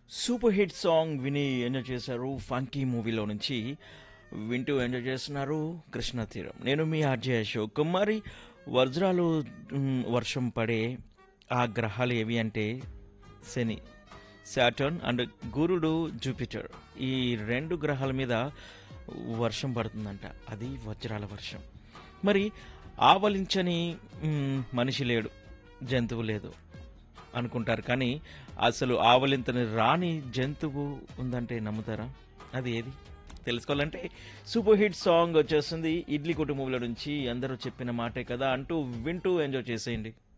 super hit song విని enjoy చేశారు funky మూవీలో నుంచి వింటూ ఎంజాయ్ చేస్తున్నారు కృష్ణ తీరం నేను మీ ఆర్జే అశోక్ మరి వజ్రాలు మ్, వర్షం పడే ఆ గ్రహాలు ఏవి అంటే శని సాటర్న్ అండ్ గురుడు జూపిటర్ ఈ రెండు గ్రహాల మీద వర్షం పడుతుందంట అది వజ్రాల వర్షం మరి ఆవలించని మ్, మనిషి లేడు జంతువు లేదు అనుకుంటారు కానీ అసలు ఆవలింతని రాని జంతువు ఉందంటే నమ్ముతారా అది ఏది తెలుసుకోవాలంటే సూపర్ హిట్ సాంగ్ వచ్చేస్తుంది ఇడ్లీ కుటుంబంలో నుంచి అందరూ చెప్పిన మాటే కదా అంటూ వింటూ ఎంజాయ్ చేసేయండి